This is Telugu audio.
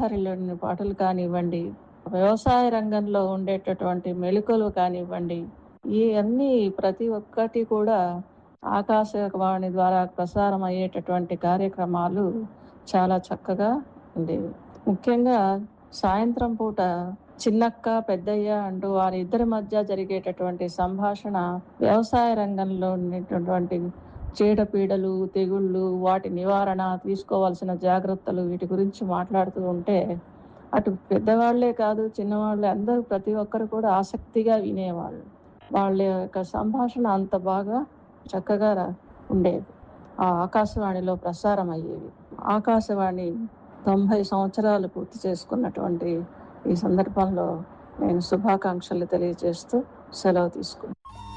పాటధారిలోని పాటలు కానివ్వండి వ్యవసాయ రంగంలో ఉండేటటువంటి మెళుకులు కానివ్వండి ఈ అన్ని ప్రతి ఒక్కటి కూడా ఆకాశవాణి ద్వారా ప్రసారం అయ్యేటటువంటి కార్యక్రమాలు చాలా చక్కగా ఉండేవి ముఖ్యంగా సాయంత్రం పూట చిన్నక్క పెద్దయ్య అంటూ వారిద్దరి మధ్య జరిగేటటువంటి సంభాషణ వ్యవసాయ రంగంలో ఉండేటటువంటి చీడపీడలు తెగుళ్ళు వాటి నివారణ తీసుకోవాల్సిన జాగ్రత్తలు వీటి గురించి మాట్లాడుతూ ఉంటే అటు పెద్దవాళ్లే కాదు చిన్నవాళ్ళే అందరూ ప్రతి ఒక్కరు కూడా ఆసక్తిగా వినేవాళ్ళు వాళ్ళ యొక్క సంభాషణ అంత బాగా చక్కగా రా- ఉండేది ఆ ఆకాశవాణిలో ప్రసారం అయ్యేవి ఆకాశవాణి తొంభై సంవత్సరాలు పూర్తి చేసుకున్నటువంటి ఈ సందర్భంలో నేను శుభాకాంక్షలు తెలియజేస్తూ సెలవు తీసుకున్నాను